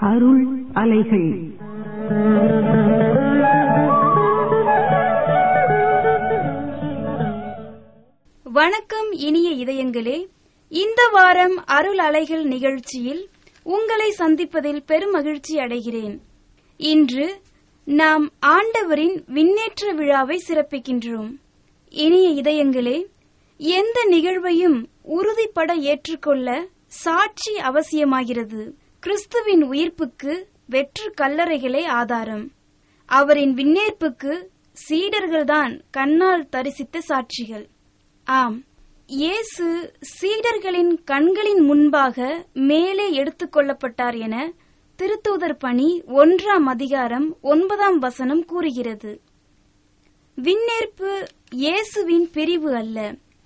அருள் அலைகள் வணக்கம் இனிய இதயங்களே இந்த வாரம் அருள் அலைகள் நிகழ்ச்சியில் உங்களை சந்திப்பதில் பெருமகிழ்ச்சி அடைகிறேன் இன்று நாம் ஆண்டவரின் விண்ணேற்ற விழாவை சிறப்பிக்கின்றோம் இனிய இதயங்களே எந்த நிகழ்வையும் உறுதிப்பட ஏற்றுக்கொள்ள சாட்சி அவசியமாகிறது கிறிஸ்துவின் உயிர்ப்புக்கு வெற்று கல்லறைகளே ஆதாரம் அவரின் விண்ணேற்புக்கு சீடர்கள்தான் கண்ணால் தரிசித்த சாட்சிகள் ஆம் இயேசு சீடர்களின் கண்களின் முன்பாக மேலே எடுத்துக் கொள்ளப்பட்டார் என திருத்தூதர் பணி ஒன்றாம் அதிகாரம் ஒன்பதாம் வசனம் கூறுகிறது விண்ணேற்பு இயேசுவின் பிரிவு அல்ல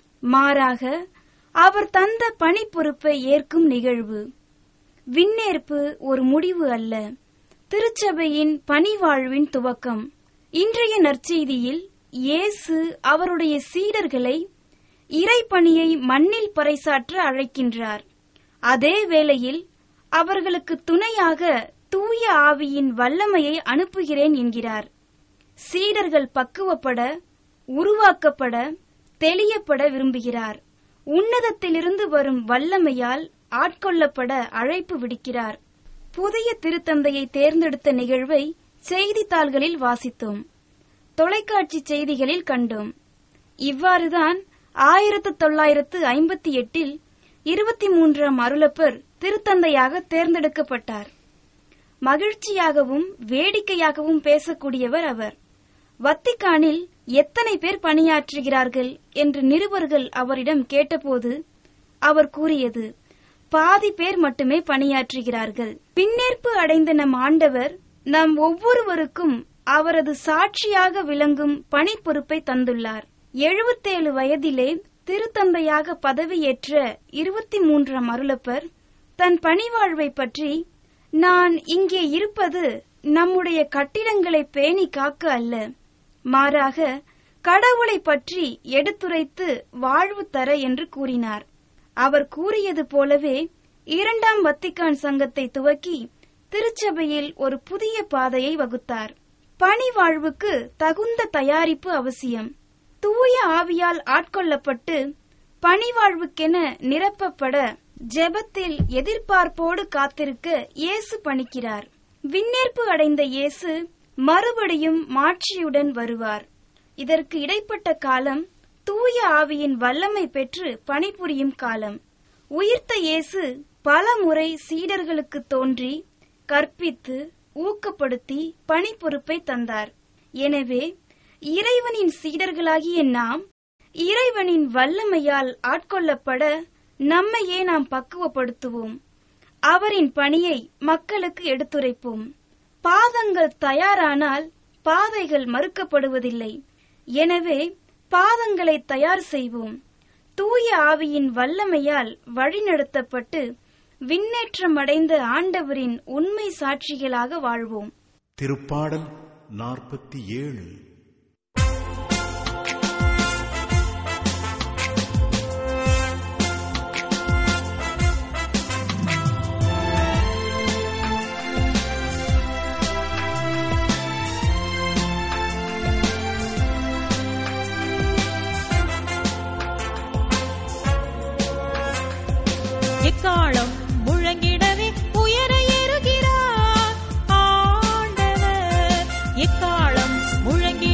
மாறாக அவர் தந்த பணி பொறுப்பை ஏற்கும் நிகழ்வு விண்ணேற்பு ஒரு முடிவு அல்ல திருச்சபையின் பணிவாழ்வின் துவக்கம் இன்றைய நற்செய்தியில் இயேசு அவருடைய சீடர்களை இறைப்பணியை மண்ணில் பறைசாற்ற அழைக்கின்றார் அதே வேளையில் அவர்களுக்கு துணையாக தூய ஆவியின் வல்லமையை அனுப்புகிறேன் என்கிறார் சீடர்கள் பக்குவப்பட உருவாக்கப்பட தெளியப்பட விரும்புகிறார் உன்னதத்திலிருந்து வரும் வல்லமையால் ஆட்கொள்ளப்பட அழைப்பு விடுக்கிறார் புதிய திருத்தந்தையை தேர்ந்தெடுத்த நிகழ்வை செய்தித்தாள்களில் வாசித்தோம் தொலைக்காட்சி செய்திகளில் கண்டோம் இவ்வாறுதான் ஆயிரத்து தொள்ளாயிரத்து ஐம்பத்தி எட்டில் இருபத்தி மூன்றாம் அருளப்பர் திருத்தந்தையாக தேர்ந்தெடுக்கப்பட்டார் மகிழ்ச்சியாகவும் வேடிக்கையாகவும் பேசக்கூடியவர் அவர் வத்திக்கானில் எத்தனை பேர் பணியாற்றுகிறார்கள் என்று நிருபர்கள் அவரிடம் கேட்டபோது அவர் கூறியது பாதி பேர் மட்டுமே பணியாற்றுகிறார்கள் பின்னேற்பு அடைந்த நம் ஆண்டவர் நம் ஒவ்வொருவருக்கும் அவரது சாட்சியாக விளங்கும் பணி பொறுப்பை தந்துள்ளார் எழுபத்தேழு வயதிலே திருத்தந்தையாக பதவியேற்ற இருபத்தி மூன்றாம் அருளப்பர் தன் பணிவாழ்வை பற்றி நான் இங்கே இருப்பது நம்முடைய கட்டிடங்களை பேணி காக்க அல்ல மாறாக கடவுளை பற்றி எடுத்துரைத்து வாழ்வு தர என்று கூறினார் அவர் கூறியது போலவே இரண்டாம் வத்திக்கான் சங்கத்தை துவக்கி திருச்சபையில் ஒரு புதிய பாதையை வகுத்தார் பணி வாழ்வுக்கு தகுந்த தயாரிப்பு அவசியம் தூய ஆவியால் ஆட்கொள்ளப்பட்டு பணிவாழ்வுக்கென நிரப்பப்பட ஜெபத்தில் எதிர்பார்ப்போடு காத்திருக்க இயேசு பணிக்கிறார் விண்ணேற்பு அடைந்த இயேசு மறுபடியும் மாட்சியுடன் வருவார் இதற்கு இடைப்பட்ட காலம் தூய ஆவியின் வல்லமை பெற்று பணிபுரியும் காலம் உயிர்த்த இயேசு பல முறை சீடர்களுக்கு தோன்றி கற்பித்து ஊக்கப்படுத்தி பணி பொறுப்பை தந்தார் எனவே இறைவனின் சீடர்களாகிய நாம் இறைவனின் வல்லமையால் ஆட்கொள்ளப்பட நம்மையே நாம் பக்குவப்படுத்துவோம் அவரின் பணியை மக்களுக்கு எடுத்துரைப்போம் பாதங்கள் தயாரானால் பாதைகள் மறுக்கப்படுவதில்லை எனவே பாதங்களை தயார் செய்வோம் தூய ஆவியின் வல்லமையால் வழிநடத்தப்பட்டு விண்ணேற்றமடைந்த ஆண்டவரின் உண்மை சாட்சிகளாக வாழ்வோம் திருப்பாடல் நாற்பத்தி ஏழு எக்காலம் முழங்கிடவே உயர ஏறுகிறார் ஆண்டவர் எக்காலம் முழங்கி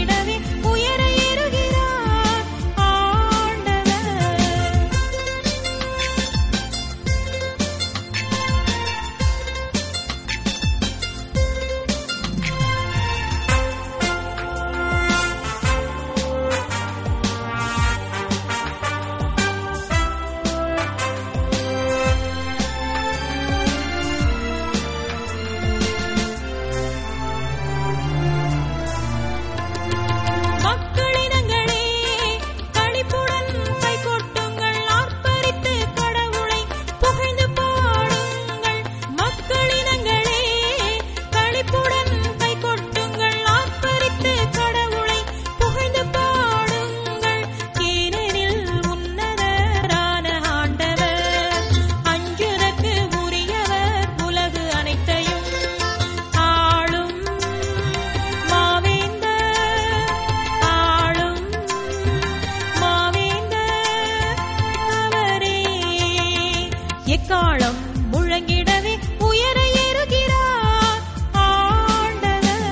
எக்காலம் முழங்கிடவே உயர ஏறுகிறார் ஆண்டவர்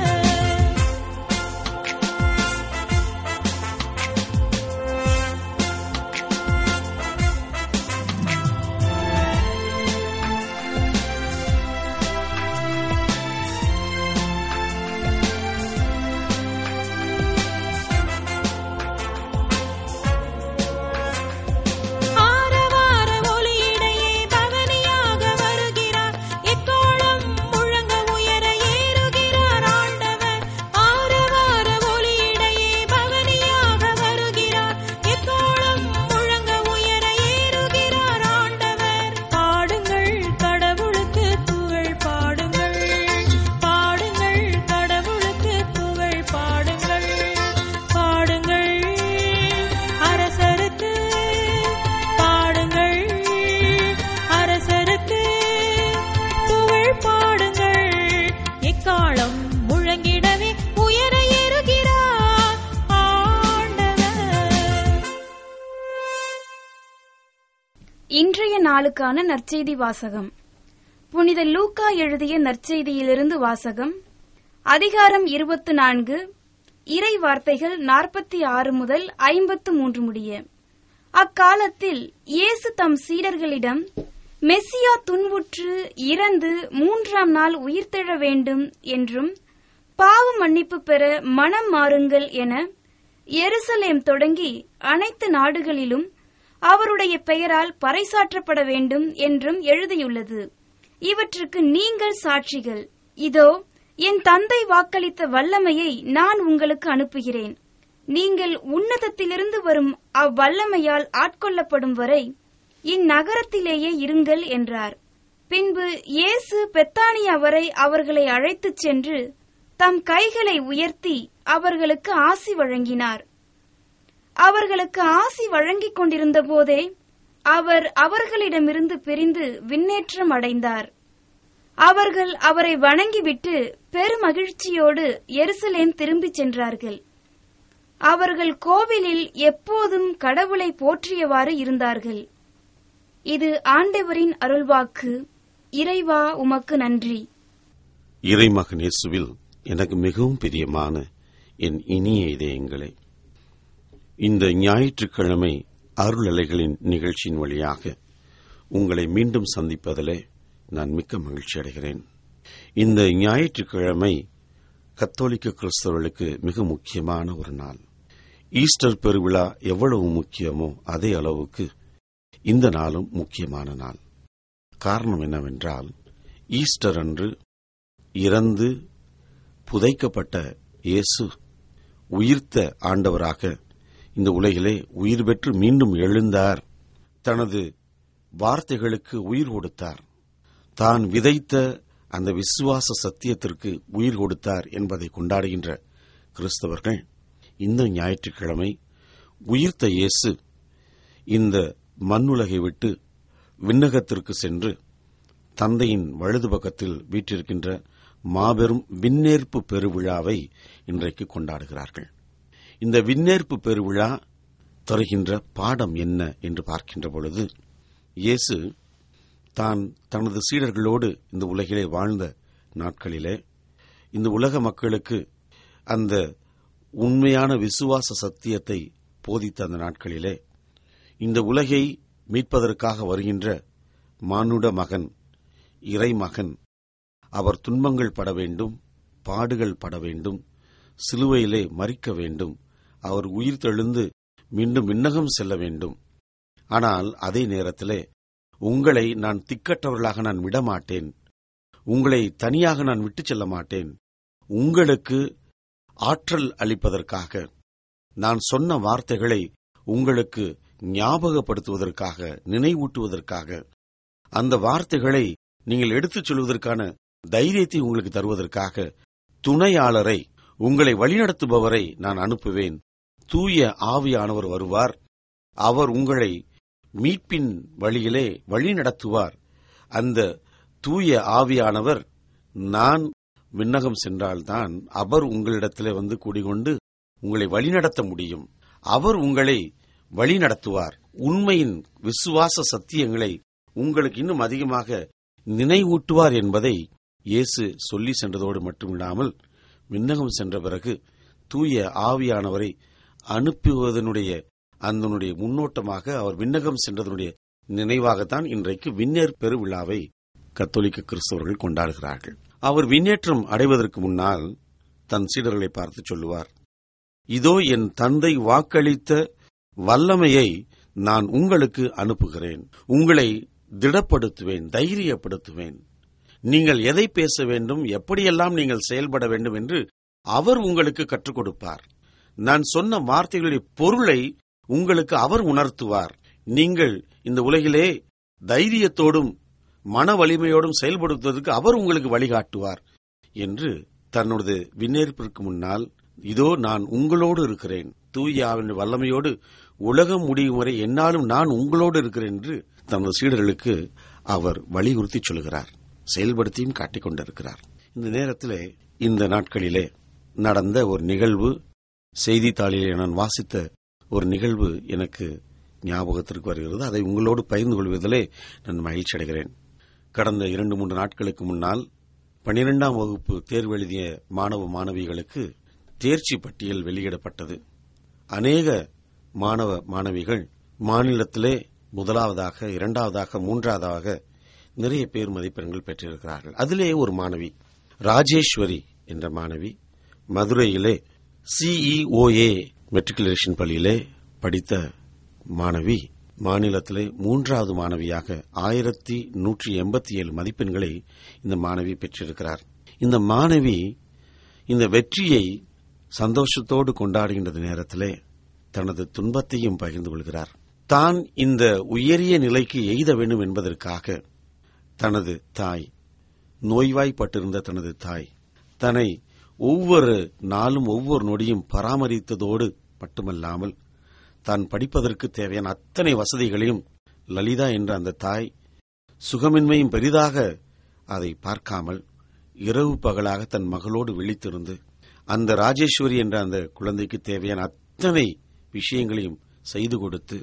ஆரவார ஒலியிடையே பவனியாக வருகிறார் எக்காலம் முழங்க உயர ஏறுகிறார் ஆண்டவர் ஆரவார ஒலியிடையே பவனியாக வருகிறார் எக்காலம் முழங்க உயர ஏறுகிறார் ஆண்டவர் பாடுங்கள் கடவுளுக்கு புகழ் பாடுங்கள் பாடுங்கள் கடவுளுக்கு புகழ் பாடுங்கள் பாடுங்கள் அரசருக்கு பாடுங்கள் அரசருக்கு புகழ் பாடுங்கள் எக்காலம் முழங்கிடவே உயர ஏறுகிறார் ஆண்டவர் இன்றைய நாளுக்கான நற்செய்தி வாசகம் புனித லூக்கா எழுதிய நற்செய்தியிலிருந்து வாசகம் அதிகாரம் இருபத்து நான்கு இறை வார்த்தைகள் நாற்பத்தி ஆறு முதல் ஐம்பத்து மூன்று முடிய அக்காலத்தில் இயேசு தம் சீடர்களிடம் மெஸ்ஸியா துன்புற்று இறந்து மூன்றாம் நாள் உயிர்த்தெழ வேண்டும் என்றும் பாவ மன்னிப்பு பெற மனம் மாறுங்கள் என எருசலேம் தொடங்கி அனைத்து நாடுகளிலும் அவருடைய பெயரால் பறைசாற்றப்பட வேண்டும் என்றும் எழுதியுள்ளது இவற்றுக்கு நீங்கள் சாட்சிகள் இதோ என் தந்தை வாக்களித்த வல்லமையை நான் உங்களுக்கு அனுப்புகிறேன் நீங்கள் உன்னதத்திலிருந்து வரும் அவ்வல்லமையால் ஆட்கொள்ளப்படும் வரை இந்நகரத்திலேயே இருங்கள் என்றார் பின்பு இயேசு பெத்தானியா வரை அவர்களை அழைத்துச் சென்று தம் கைகளை உயர்த்தி அவர்களுக்கு ஆசி வழங்கினார் அவர்களுக்கு ஆசி வழங்கிக் கொண்டிருந்த போதே அவர் அவர்களிடமிருந்து பிரிந்து விண்ணேற்றம் அடைந்தார் அவர்கள் அவரை வணங்கிவிட்டு பெருமகிழ்ச்சியோடு எருசலேம் திரும்பிச் சென்றார்கள் அவர்கள் கோவிலில் எப்போதும் கடவுளை போற்றியவாறு இருந்தார்கள் இது ஆண்டவரின் அருள்வாக்கு இறைவா உமக்கு நன்றி இறைமகன் இயேசுவில் எனக்கு மிகவும் பிரியமான என் இனிய இதயங்களே இந்த ஞாயிற்றுக்கிழமை அருளலைகளின் நிகழ்ச்சியின் வழியாக உங்களை மீண்டும் சந்திப்பதிலே நான் மிக்க மகிழ்ச்சி அடைகிறேன் இந்த ஞாயிற்றுக்கிழமை கத்தோலிக்க கிறிஸ்தவர்களுக்கு மிக முக்கியமான ஒரு நாள் ஈஸ்டர் பெருவிழா எவ்வளவு முக்கியமோ அதே அளவுக்கு இந்த நாளும் முக்கியமான நாள் காரணம் என்னவென்றால் ஈஸ்டர் அன்று இறந்து புதைக்கப்பட்ட இயேசு உயிர்த்த ஆண்டவராக இந்த உலகிலே உயிர் பெற்று மீண்டும் எழுந்தார் தனது வார்த்தைகளுக்கு உயிர் கொடுத்தார் தான் விதைத்த அந்த விசுவாச சத்தியத்திற்கு உயிர் கொடுத்தார் என்பதை கொண்டாடுகின்ற கிறிஸ்தவர்கள் இந்த ஞாயிற்றுக்கிழமை உயிர்த்த இயேசு இந்த மண்ணுலகை விட்டு விண்ணகத்திற்கு சென்று தந்தையின் வலது பக்கத்தில் வீற்றிருக்கின்ற மாபெரும் விண்ணேற்பு பெருவிழாவை இன்றைக்கு கொண்டாடுகிறார்கள் இந்த விண்ணேற்பு பெருவிழா தருகின்ற பாடம் என்ன என்று பார்க்கின்ற பொழுது இயேசு தான் தனது சீடர்களோடு இந்த உலகிலே வாழ்ந்த நாட்களிலே இந்த உலக மக்களுக்கு அந்த உண்மையான விசுவாச சத்தியத்தை போதித்த அந்த நாட்களிலே இந்த உலகை மீட்பதற்காக வருகின்ற மானுட மகன் இறைமகன் அவர் துன்பங்கள் பட வேண்டும் பாடுகள் பட வேண்டும் சிலுவையிலே மறிக்க வேண்டும் அவர் உயிர் தெழுந்து மீண்டும் விண்ணகம் செல்ல வேண்டும் ஆனால் அதே நேரத்திலே உங்களை நான் திக்கற்றவர்களாக நான் விடமாட்டேன் உங்களை தனியாக நான் விட்டுச் செல்ல மாட்டேன் உங்களுக்கு ஆற்றல் அளிப்பதற்காக நான் சொன்ன வார்த்தைகளை உங்களுக்கு ஞாபகப்படுத்துவதற்காக நினைவூட்டுவதற்காக அந்த வார்த்தைகளை நீங்கள் எடுத்துச் சொல்வதற்கான தைரியத்தை உங்களுக்கு தருவதற்காக துணையாளரை உங்களை வழிநடத்துபவரை நான் அனுப்புவேன் தூய ஆவியானவர் வருவார் அவர் உங்களை மீட்பின் வழியிலே வழி நடத்துவார் அந்த தூய ஆவியானவர் நான் விண்ணகம் சென்றால்தான் அவர் உங்களிடத்திலே வந்து கூடிக்கொண்டு உங்களை வழிநடத்த முடியும் அவர் உங்களை வழி நடத்துவார் உண்மையின் விசுவாச சத்தியங்களை உங்களுக்கு இன்னும் அதிகமாக நினைவூட்டுவார் என்பதை இயேசு சொல்லி சென்றதோடு மட்டுமில்லாமல் விண்ணகம் சென்ற பிறகு தூய ஆவியானவரை அனுப்புவதனுடைய அதனுடைய முன்னோட்டமாக அவர் விண்ணகம் சென்றதனுடைய நினைவாகத்தான் இன்றைக்கு விண்ணேற் பெருவிழாவை கத்தோலிக்க கிறிஸ்தவர்கள் கொண்டாடுகிறார்கள் அவர் விண்ணேற்றம் அடைவதற்கு முன்னால் தன் சீடர்களை பார்த்து சொல்லுவார் இதோ என் தந்தை வாக்களித்த வல்லமையை நான் உங்களுக்கு அனுப்புகிறேன் உங்களை திடப்படுத்துவேன் தைரியப்படுத்துவேன் நீங்கள் எதை பேச வேண்டும் எப்படியெல்லாம் நீங்கள் செயல்பட வேண்டும் என்று அவர் உங்களுக்கு கற்றுக் கொடுப்பார் நான் சொன்ன வார்த்தைகளுடைய பொருளை உங்களுக்கு அவர் உணர்த்துவார் நீங்கள் இந்த உலகிலே தைரியத்தோடும் மன வலிமையோடும் செயல்படுத்துவதற்கு அவர் உங்களுக்கு வழிகாட்டுவார் என்று தன்னோட விண்ணேற்பிற்கு முன்னால் இதோ நான் உங்களோடு இருக்கிறேன் தூயாவின் வல்லமையோடு உலகம் முடியும் வரை என்னாலும் நான் உங்களோடு இருக்கிறேன் என்று தமது சீடர்களுக்கு அவர் வலியுறுத்தி சொல்கிறார் செயல்படுத்தியும் காட்டிக் கொண்டிருக்கிறார் இந்த நேரத்திலே இந்த நாட்களிலே நடந்த ஒரு நிகழ்வு செய்தித்தாளிலே நான் வாசித்த ஒரு நிகழ்வு எனக்கு ஞாபகத்திற்கு வருகிறது அதை உங்களோடு பகிர்ந்து கொள்வதிலே நான் மகிழ்ச்சி அடைகிறேன் கடந்த இரண்டு மூன்று நாட்களுக்கு முன்னால் பனிரெண்டாம் வகுப்பு தேர்வு எழுதிய மாணவ மாணவிகளுக்கு தேர்ச்சி பட்டியல் வெளியிடப்பட்டது அநேக மாணவ மாணவிகள் மாநிலத்திலே முதலாவதாக இரண்டாவதாக மூன்றாவதாக நிறைய பேர் மதிப்பெண்கள் பெற்றிருக்கிறார்கள் அதிலே ஒரு மாணவி ராஜேஸ்வரி என்ற மாணவி மதுரையிலே சிஇஓஏ மெட்ரிகுலேஷன் பள்ளியிலே படித்த மாணவி மாநிலத்திலே மூன்றாவது மாணவியாக ஆயிரத்தி நூற்றி எண்பத்தி ஏழு மதிப்பெண்களை இந்த மாணவி பெற்றிருக்கிறார் இந்த மாணவி இந்த வெற்றியை சந்தோஷத்தோடு கொண்டாடுகின்ற நேரத்திலே தனது துன்பத்தையும் பகிர்ந்து கொள்கிறார் தான் இந்த உயரிய நிலைக்கு எய்த வேண்டும் என்பதற்காக தனது தாய் நோய்வாய்ப்பட்டிருந்த தனது தாய் தன்னை ஒவ்வொரு நாளும் ஒவ்வொரு நொடியும் பராமரித்ததோடு மட்டுமல்லாமல் தான் படிப்பதற்கு தேவையான அத்தனை வசதிகளையும் லலிதா என்ற அந்த தாய் சுகமின்மையும் பெரிதாக அதை பார்க்காமல் இரவு பகலாக தன் மகளோடு விழித்திருந்து அந்த ராஜேஸ்வரி என்ற அந்த குழந்தைக்கு தேவையான அத்தனை விஷயங்களையும் செய்து கொடுத்து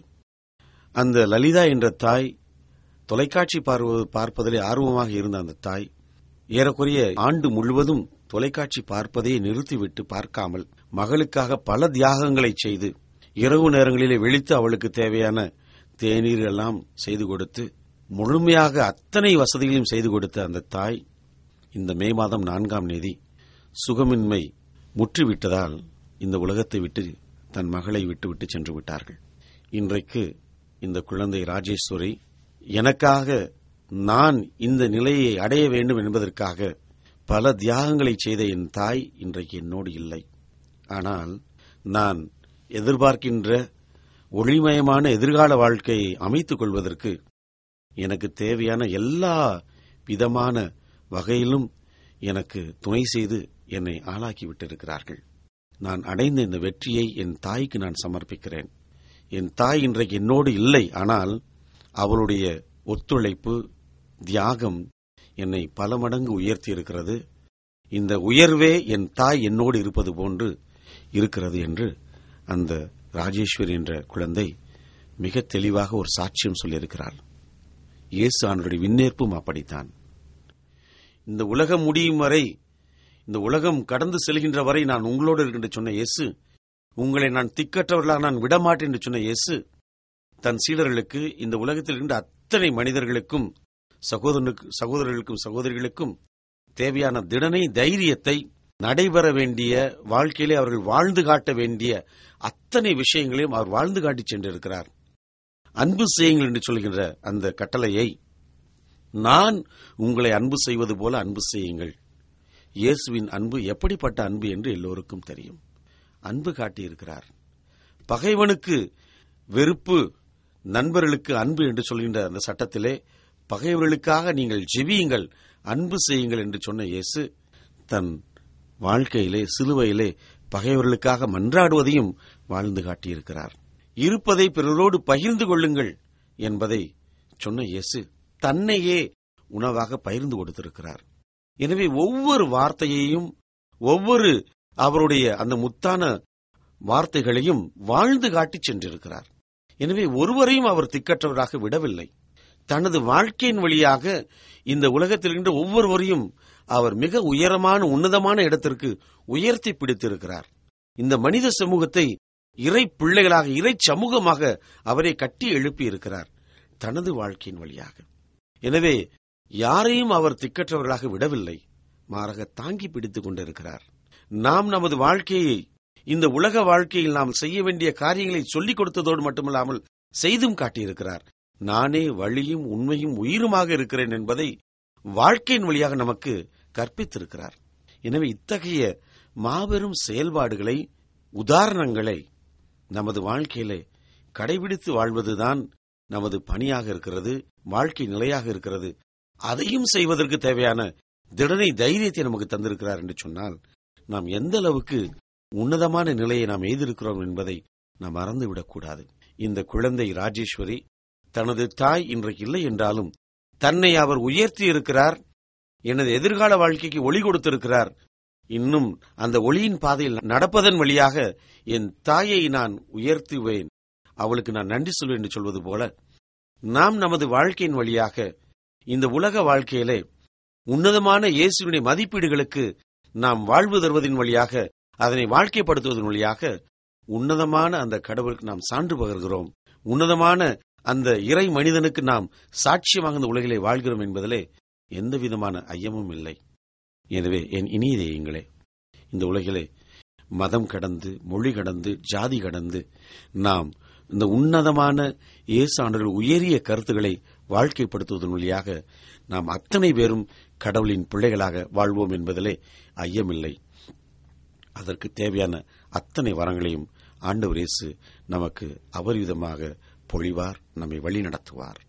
அந்த லலிதா என்ற தாய் தொலைக்காட்சி பார்வ- பார்ப்பதிலே ஆர்வமாக இருந்த அந்த தாய் ஏறக்குறைய ஆண்டு முழுவதும் தொலைக்காட்சி பார்ப்பதை நிறுத்திவிட்டு பார்க்காமல் மகளுக்காக பல தியாகங்களை செய்து இரவு நேரங்களிலே விழித்து அவளுக்கு தேவையான தேநீர் எல்லாம் செய்து கொடுத்து முழுமையாக அத்தனை வசதிகளையும் செய்து கொடுத்த அந்த தாய் இந்த மே மாதம் நான்காம் தேதி சுகமின்மை முற்றிவிட்டதால் இந்த உலகத்தை விட்டு தன் மகளை விட்டுவிட்டு சென்று விட்டார்கள் இன்றைக்கு இந்த குழந்தை ராஜேஸ்வரி எனக்காக நான் இந்த நிலையை அடைய வேண்டும் என்பதற்காக பல தியாகங்களை செய்த என் தாய் இன்றைக்கு என்னோடு இல்லை ஆனால் நான் எதிர்பார்க்கின்ற ஒளிமயமான எதிர்கால வாழ்க்கையை அமைத்துக் கொள்வதற்கு எனக்கு தேவையான எல்லா விதமான வகையிலும் எனக்கு துணை செய்து என்னை ஆளாக்கி விட்டிருக்கிறார்கள் நான் அடைந்த இந்த வெற்றியை என் தாய்க்கு நான் சமர்ப்பிக்கிறேன் என் தாய் இன்றைக்கு என்னோடு இல்லை ஆனால் அவளுடைய ஒத்துழைப்பு தியாகம் என்னை பல மடங்கு உயர்த்தி இருக்கிறது இந்த உயர்வே என் தாய் என்னோடு இருப்பது போன்று இருக்கிறது என்று அந்த ராஜேஸ்வரி என்ற குழந்தை மிக தெளிவாக ஒரு சாட்சியம் சொல்லியிருக்கிறார் இயேசு ஆண்டருடைய விண்ணேற்பும் அப்படித்தான் இந்த உலகம் முடியும் வரை இந்த உலகம் கடந்து செல்கின்ற வரை நான் உங்களோடு இருக்கின்ற சொன்ன இயேசு உங்களை நான் திக்கற்றவர்களாக நான் விடமாட்டேன் என்று சொன்ன இயேசு தன் சீடர்களுக்கு இந்த உலகத்தில் இருக்கின்ற அத்தனை மனிதர்களுக்கும் சகோதரனுக்கு சகோதரர்களுக்கும் சகோதரிகளுக்கும் தேவையான திடனை தைரியத்தை நடைபெற வேண்டிய வாழ்க்கையிலே அவர்கள் வாழ்ந்து காட்ட வேண்டிய அத்தனை விஷயங்களையும் அவர் வாழ்ந்து காட்டி சென்றிருக்கிறார் அன்பு செய்யுங்கள் என்று சொல்கின்ற அந்த கட்டளையை நான் உங்களை அன்பு செய்வது போல அன்பு செய்யுங்கள் இயேசுவின் அன்பு எப்படிப்பட்ட அன்பு என்று எல்லோருக்கும் தெரியும் அன்பு காட்டியிருக்கிறார் பகைவனுக்கு வெறுப்பு நண்பர்களுக்கு அன்பு என்று சொல்கின்ற அந்த சட்டத்திலே பகைவர்களுக்காக நீங்கள் ஜெபியுங்கள் அன்பு செய்யுங்கள் என்று சொன்ன இயேசு தன் வாழ்க்கையிலே சிலுவையிலே பகைவர்களுக்காக மன்றாடுவதையும் வாழ்ந்து காட்டியிருக்கிறார் இருப்பதை பிறரோடு பகிர்ந்து கொள்ளுங்கள் என்பதை சொன்ன இயேசு தன்னையே உணவாக பகிர்ந்து கொடுத்திருக்கிறார் எனவே ஒவ்வொரு வார்த்தையையும் ஒவ்வொரு அவருடைய அந்த முத்தான வார்த்தைகளையும் வாழ்ந்து காட்டி சென்றிருக்கிறார் எனவே ஒருவரையும் அவர் திக்கற்றவராக விடவில்லை தனது வாழ்க்கையின் வழியாக இந்த உலகத்தில் இருக்கின்ற ஒவ்வொருவரையும் அவர் மிக உயரமான உன்னதமான இடத்திற்கு உயர்த்தி பிடித்திருக்கிறார் இந்த மனித சமூகத்தை இறை பிள்ளைகளாக இறை சமூகமாக அவரை கட்டி எழுப்பி இருக்கிறார் தனது வாழ்க்கையின் வழியாக எனவே யாரையும் அவர் திக்கற்றவர்களாக விடவில்லை மாறாக தாங்கி பிடித்துக் கொண்டிருக்கிறார் நாம் நமது வாழ்க்கையை இந்த உலக வாழ்க்கையில் நாம் செய்ய வேண்டிய காரியங்களை சொல்லிக் கொடுத்ததோடு மட்டுமல்லாமல் செய்தும் காட்டியிருக்கிறார் நானே வழியும் உண்மையும் உயிருமாக இருக்கிறேன் என்பதை வாழ்க்கையின் வழியாக நமக்கு கற்பித்திருக்கிறார் எனவே இத்தகைய மாபெரும் செயல்பாடுகளை உதாரணங்களை நமது வாழ்க்கையிலே கடைபிடித்து வாழ்வதுதான் நமது பணியாக இருக்கிறது வாழ்க்கை நிலையாக இருக்கிறது அதையும் செய்வதற்கு தேவையான திடனை தைரியத்தை நமக்கு தந்திருக்கிறார் என்று சொன்னால் நாம் எந்த அளவுக்கு உன்னதமான நிலையை நாம் எய்திருக்கிறோம் என்பதை நாம் மறந்துவிடக்கூடாது இந்த குழந்தை ராஜேஸ்வரி தனது தாய் இன்றைக்கு இல்லை என்றாலும் தன்னை அவர் உயர்த்தி இருக்கிறார் எனது எதிர்கால வாழ்க்கைக்கு ஒளி கொடுத்திருக்கிறார் இன்னும் அந்த ஒளியின் பாதையில் நடப்பதன் வழியாக என் தாயை நான் உயர்த்துவேன் அவளுக்கு நான் நன்றி சொல்வேன் என்று சொல்வது போல நாம் நமது வாழ்க்கையின் வழியாக இந்த உலக வாழ்க்கையிலே உன்னதமான இயேசுவினுடைய மதிப்பீடுகளுக்கு நாம் வாழ்வு தருவதன் வழியாக அதனை வாழ்க்கைப்படுத்துவதன் வழியாக உன்னதமான அந்த கடவுளுக்கு நாம் சான்று பகர்கிறோம் உன்னதமான அந்த இறை மனிதனுக்கு நாம் சாட்சியமாக இந்த உலகிலே வாழ்கிறோம் என்பதிலே எந்த விதமான ஐயமும் இல்லை எனவே என் இனிய தெய்வங்களே இந்த உலகிலே மதம் கடந்து மொழி கடந்து ஜாதி கடந்து நாம் இந்த உன்னதமான இயேசு ஆண்டவர்கள் உயரிய கருத்துக்களை வாழ்க்கைப்படுத்துவதன் வழியாக நாம் அத்தனை பேரும் கடவுளின் பிள்ளைகளாக வாழ்வோம் என்பதிலே ஐயமில்லை அதற்கு தேவையான அத்தனை வரங்களையும் ஆண்டவர் இயேசு நமக்கு அபரிவிதமாக பொழிவார் நம்மை வழி நடத்துவார்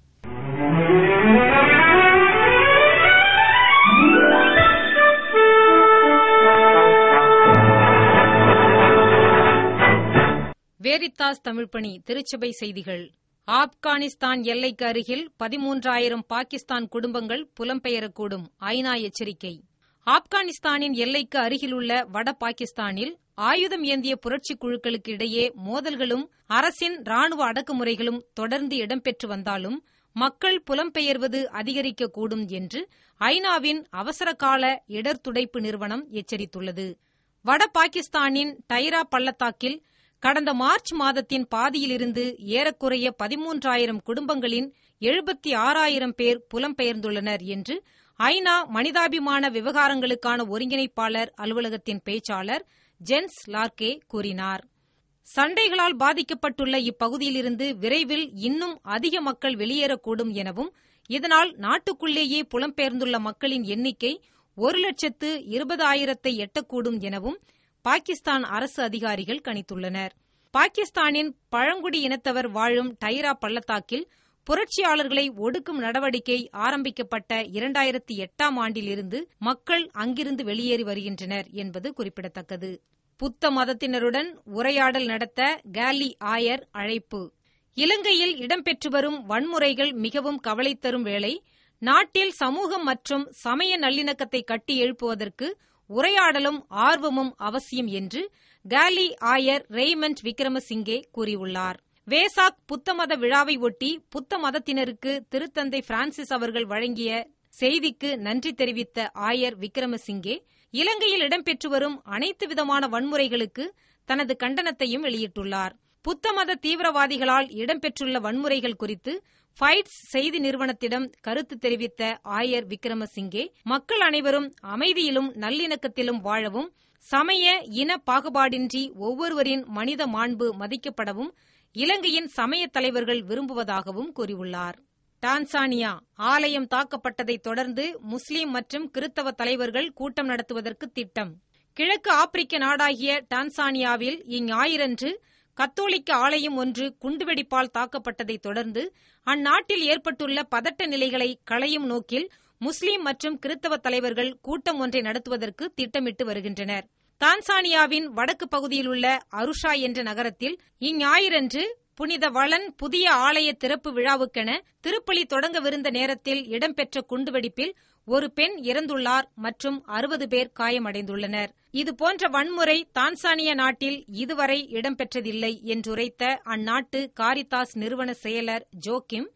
வேரித்தாஸ் தமிழ்ப்பணி திருச்சபை செய்திகள் ஆப்கானிஸ்தான் எல்லைக்கு அருகில் பதிமூன்றாயிரம் பாகிஸ்தான் குடும்பங்கள் புலம்பெயரக்கூடும் ஐநா எச்சரிக்கை ஆப்கானிஸ்தானின் எல்லைக்கு அருகிலுள்ள வட பாகிஸ்தானில் ஆயுதம் ஏந்திய புரட்சி குழுக்களுக்கு இடையே மோதல்களும் அரசின் ராணுவ அடக்குமுறைகளும் தொடர்ந்து இடம்பெற்று வந்தாலும் மக்கள் புலம்பெயர்வது அதிகரிக்கக்கூடும் என்று ஐநாவின் அவசரகால இடர்துடைப்பு நிறுவனம் எச்சரித்துள்ளது வட பாகிஸ்தானின் டைரா பள்ளத்தாக்கில் கடந்த மார்ச் மாதத்தின் பாதியிலிருந்து ஏறக்குறைய பதிமூன்றாயிரம் குடும்பங்களின் எழுபத்தி ஆறாயிரம் பேர் புலம்பெயர்ந்துள்ளனர் என்று ஐநா மனிதாபிமான விவகாரங்களுக்கான ஒருங்கிணைப்பாளர் அலுவலகத்தின் பேச்சாளர் ஜென்ஸ் லார்கே கூறினார் சண்டைகளால் பாதிக்கப்பட்டுள்ள இப்பகுதியிலிருந்து விரைவில் இன்னும் அதிக மக்கள் வெளியேறக்கூடும் எனவும் இதனால் நாட்டுக்குள்ளேயே புலம்பெயர்ந்துள்ள மக்களின் எண்ணிக்கை ஒரு லட்சத்து இருபதாயிரத்தை எட்டக்கூடும் எனவும் பாகிஸ்தான் அரசு அதிகாரிகள் கணித்துள்ளனர் பாகிஸ்தானின் பழங்குடி இனத்தவர் வாழும் டைரா பள்ளத்தாக்கில் புரட்சியாளர்களை ஒடுக்கும் நடவடிக்கை ஆரம்பிக்கப்பட்ட இரண்டாயிரத்தி எட்டாம் ஆண்டிலிருந்து மக்கள் அங்கிருந்து வெளியேறி வருகின்றனர் என்பது குறிப்பிடத்தக்கது புத்த மதத்தினருடன் உரையாடல் நடத்த கேலி ஆயர் அழைப்பு இலங்கையில் இடம்பெற்று வரும் வன்முறைகள் மிகவும் கவலை தரும் வேளை நாட்டில் சமூகம் மற்றும் சமய நல்லிணக்கத்தை கட்டி எழுப்புவதற்கு உரையாடலும் ஆர்வமும் அவசியம் என்று காலி ஆயர் ரெய்மண்ட் விக்ரமசிங்கே கூறியுள்ளார் வேசாக் புத்த மத விழாவை ஒட்டி புத்த மதத்தினருக்கு திருத்தந்தை பிரான்சிஸ் அவர்கள் வழங்கிய செய்திக்கு நன்றி தெரிவித்த ஆயர் விக்ரமசிங்கே இலங்கையில் இடம்பெற்று வரும் அனைத்து விதமான வன்முறைகளுக்கு தனது கண்டனத்தையும் வெளியிட்டுள்ளார் புத்த மத தீவிரவாதிகளால் இடம்பெற்றுள்ள வன்முறைகள் குறித்து ஃபைட்ஸ் செய்தி நிறுவனத்திடம் கருத்து தெரிவித்த ஆயர் விக்ரமசிங்கே மக்கள் அனைவரும் அமைதியிலும் நல்லிணக்கத்திலும் வாழவும் சமய இன பாகுபாடின்றி ஒவ்வொருவரின் மனித மாண்பு மதிக்கப்படவும் இலங்கையின் சமய தலைவர்கள் விரும்புவதாகவும் கூறியுள்ளார் டான்சானியா ஆலயம் தாக்கப்பட்டதைத் தொடர்ந்து முஸ்லிம் மற்றும் கிறித்தவ தலைவர்கள் கூட்டம் நடத்துவதற்கு திட்டம் கிழக்கு ஆப்பிரிக்க நாடாகிய டான்சானியாவில் இஞ்ஞாயிறன்று கத்தோலிக்க ஆலயம் ஒன்று குண்டுவெடிப்பால் தாக்கப்பட்டதைத் தொடர்ந்து அந்நாட்டில் ஏற்பட்டுள்ள பதட்ட நிலைகளை களையும் நோக்கில் முஸ்லிம் மற்றும் கிறித்தவ தலைவர்கள் கூட்டம் ஒன்றை நடத்துவதற்கு திட்டமிட்டு வருகின்றனர் தான்சானியாவின் வடக்கு பகுதியில் உள்ள அருஷா என்ற நகரத்தில் இஞ்ஞாயிறன்று புனித வளன் புதிய ஆலய திறப்பு விழாவுக்கென திருப்பலி தொடங்கவிருந்த நேரத்தில் இடம்பெற்ற குண்டுவெடிப்பில் ஒரு பெண் இறந்துள்ளார் மற்றும் அறுபது பேர் காயமடைந்துள்ளனர் இதுபோன்ற வன்முறை தான்சானியா நாட்டில் இதுவரை இடம்பெற்றதில்லை என்றுரைத்த அந்நாட்டு காரிதாஸ் நிறுவன செயலர் ஜோக்கிம்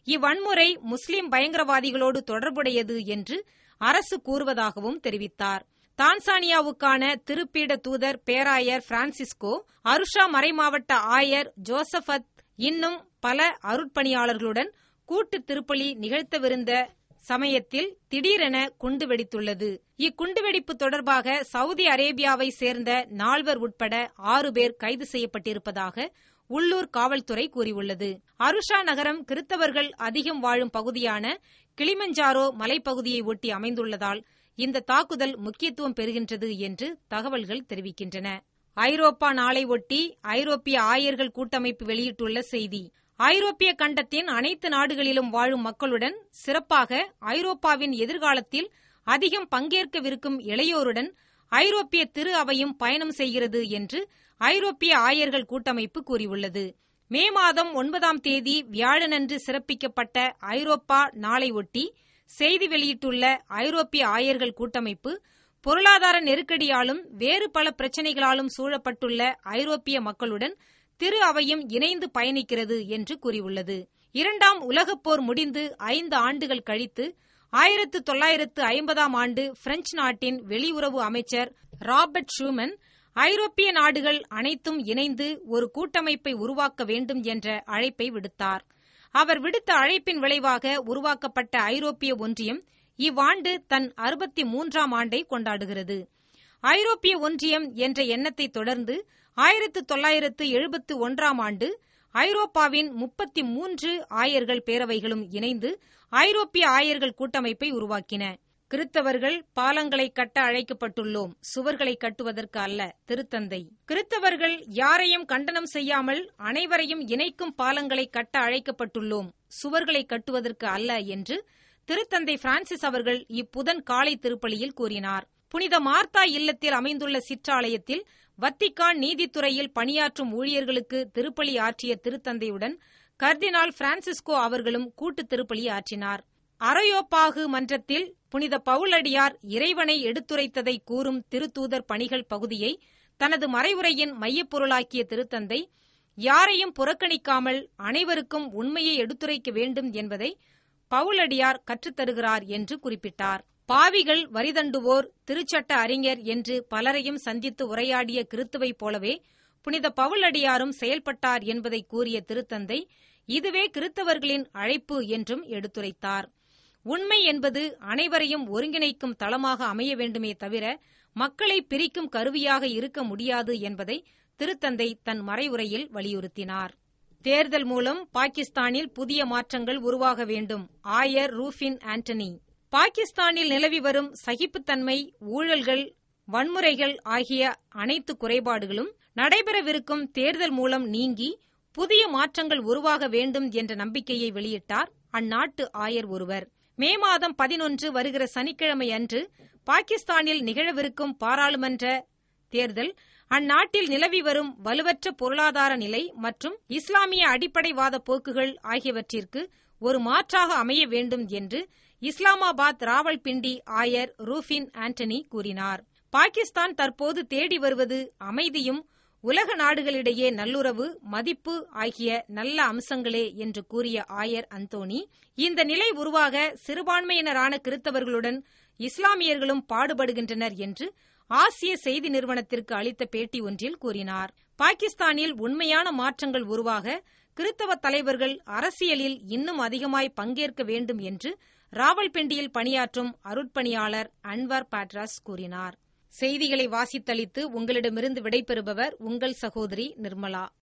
இவ்வன்முறை முஸ்லிம் பயங்கரவாதிகளோடு தொடர்புடையது என்று அரசு கூறுவதாகவும் தெரிவித்தார் தான்சானியாவுக்கான திருப்பீட தூதர் பேராயர் பிரான்சிஸ்கோ அருஷா மறைமாவட்ட ஆயர் ஜோசபத் இன்னும் பல அருட்பணியாளர்களுடன் கூட்டு திருப்பலி நிகழ்த்தவிருந்த சமயத்தில் திடீரென குண்டு வெடித்துள்ளது இக்குண்டுவெடிப்பு தொடர்பாக சவுதி அரேபியாவை சேர்ந்த நால்வர் உட்பட ஆறு பேர் கைது செய்யப்பட்டிருப்பதாக உள்ளூர் காவல்துறை கூறியுள்ளது அருஷா நகரம் கிறித்தவர்கள் அதிகம் வாழும் பகுதியான கிளிமஞ்சாரோ மலைப்பகுதியை ஒட்டி அமைந்துள்ளதால் இந்த தாக்குதல் முக்கியத்துவம் பெறுகின்றது என்று தகவல்கள் தெரிவிக்கின்றன ஐரோப்பா நாளை ஒட்டி ஐரோப்பிய ஆயர்கள் கூட்டமைப்பு வெளியிட்டுள்ள செய்தி ஐரோப்பிய கண்டத்தின் அனைத்து நாடுகளிலும் வாழும் மக்களுடன் சிறப்பாக ஐரோப்பாவின் எதிர்காலத்தில் அதிகம் பங்கேற்கவிருக்கும் இளையோருடன் ஐரோப்பிய திரு அவையும் பயணம் செய்கிறது என்று ஐரோப்பிய ஆயர்கள் கூட்டமைப்பு கூறியுள்ளது மே மாதம் ஒன்பதாம் தேதி வியாழனன்று சிறப்பிக்கப்பட்ட ஐரோப்பா நாளை ஒட்டி செய்தி வெளியிட்டுள்ள ஐரோப்பிய ஆயர்கள் கூட்டமைப்பு பொருளாதார நெருக்கடியாலும் வேறு பல பிரச்சினைகளாலும் சூழப்பட்டுள்ள ஐரோப்பிய மக்களுடன் திரு அவையும் இணைந்து பயணிக்கிறது என்று கூறியுள்ளது இரண்டாம் உலகப் போர் முடிந்து ஐந்து ஆண்டுகள் கழித்து ஆயிரத்து தொள்ளாயிரத்து ஐம்பதாம் ஆண்டு பிரெஞ்சு நாட்டின் வெளியுறவு அமைச்சர் ராபர்ட் ஷூமன் ஐரோப்பிய நாடுகள் அனைத்தும் இணைந்து ஒரு கூட்டமைப்பை உருவாக்க வேண்டும் என்ற அழைப்பை விடுத்தார் அவர் விடுத்த அழைப்பின் விளைவாக உருவாக்கப்பட்ட ஐரோப்பிய ஒன்றியம் இவ்வாண்டு தன் அறுபத்தி மூன்றாம் ஆண்டை கொண்டாடுகிறது ஐரோப்பிய ஒன்றியம் என்ற எண்ணத்தை தொடர்ந்து ஆயிரத்து தொள்ளாயிரத்து எழுபத்து ஒன்றாம் ஆண்டு ஐரோப்பாவின் முப்பத்தி மூன்று ஆயர்கள் பேரவைகளும் இணைந்து ஐரோப்பிய ஆயர்கள் கூட்டமைப்பை உருவாக்கின கிறித்தவர்கள் பாலங்களை கட்ட அழைக்கப்பட்டுள்ளோம் சுவர்களை கட்டுவதற்கு அல்ல திருத்தந்தை கிறித்தவர்கள் யாரையும் கண்டனம் செய்யாமல் அனைவரையும் இணைக்கும் பாலங்களை கட்ட அழைக்கப்பட்டுள்ளோம் சுவர்களை கட்டுவதற்கு அல்ல என்று திருத்தந்தை பிரான்சிஸ் அவர்கள் இப்புதன் காலை திருப்பலியில் கூறினார் புனித மார்த்தா இல்லத்தில் அமைந்துள்ள சிற்றாலயத்தில் வத்திக்கான் நீதித்துறையில் பணியாற்றும் ஊழியர்களுக்கு திருப்பலி ஆற்றிய திருத்தந்தையுடன் கர்தினால் பிரான்சிஸ்கோ அவர்களும் கூட்டு திருப்பலி ஆற்றினார் அரையோப்பாகு மன்றத்தில் புனித பவுலடியார் இறைவனை எடுத்துரைத்ததை கூறும் திருத்தூதர் பணிகள் பகுதியை தனது மறைவுரையின் மையப்பொருளாக்கிய திருத்தந்தை யாரையும் புறக்கணிக்காமல் அனைவருக்கும் உண்மையை எடுத்துரைக்க வேண்டும் என்பதை பவுலடியார் கற்றுத்தருகிறார் என்று குறிப்பிட்டார் பாவிகள் வரிதண்டுவோர் திருச்சட்ட அறிஞர் என்று பலரையும் சந்தித்து உரையாடிய கிறித்துவை போலவே புனித பவுலடியாரும் செயல்பட்டார் என்பதை கூறிய திருத்தந்தை இதுவே கிறித்தவர்களின் அழைப்பு என்றும் எடுத்துரைத்தார் உண்மை என்பது அனைவரையும் ஒருங்கிணைக்கும் தளமாக அமைய வேண்டுமே தவிர மக்களை பிரிக்கும் கருவியாக இருக்க முடியாது என்பதை திருத்தந்தை தன் மறைவுரையில் வலியுறுத்தினார் தேர்தல் மூலம் பாகிஸ்தானில் புதிய மாற்றங்கள் உருவாக வேண்டும் ஆயர் ரூஃபின் ஆண்டனி பாகிஸ்தானில் நிலவி வரும் சகிப்புத்தன்மை ஊழல்கள் வன்முறைகள் ஆகிய அனைத்து குறைபாடுகளும் நடைபெறவிருக்கும் தேர்தல் மூலம் நீங்கி புதிய மாற்றங்கள் உருவாக வேண்டும் என்ற நம்பிக்கையை வெளியிட்டார் அந்நாட்டு ஆயர் ஒருவர் மே மாதம் பதினொன்று வருகிற சனிக்கிழமை அன்று பாகிஸ்தானில் நிகழவிருக்கும் பாராளுமன்ற தேர்தல் அந்நாட்டில் நிலவி வரும் வலுவற்ற பொருளாதார நிலை மற்றும் இஸ்லாமிய அடிப்படைவாத போக்குகள் ஆகியவற்றிற்கு ஒரு மாற்றாக அமைய வேண்டும் என்று இஸ்லாமாபாத் ராவல்பிண்டி ஆயர் ரூஃபின் ஆண்டனி கூறினார் பாகிஸ்தான் தற்போது தேடி வருவது அமைதியும் உலக நாடுகளிடையே நல்லுறவு மதிப்பு ஆகிய நல்ல அம்சங்களே என்று கூறிய ஆயர் அந்தோனி இந்த நிலை உருவாக சிறுபான்மையினரான கிறித்தவர்களுடன் இஸ்லாமியர்களும் பாடுபடுகின்றனர் என்று ஆசிய செய்தி நிறுவனத்திற்கு அளித்த பேட்டி ஒன்றில் கூறினார் பாகிஸ்தானில் உண்மையான மாற்றங்கள் உருவாக கிறித்தவ தலைவர்கள் அரசியலில் இன்னும் அதிகமாய் பங்கேற்க வேண்டும் என்று ராவல்பிண்டியில் பணியாற்றும் அருட்பணியாளர் அன்வர் பாட்ராஸ் கூறினார் செய்திகளை வாசித்தளித்து உங்களிடமிருந்து விடைபெறுபவர் உங்கள் சகோதரி நிர்மலா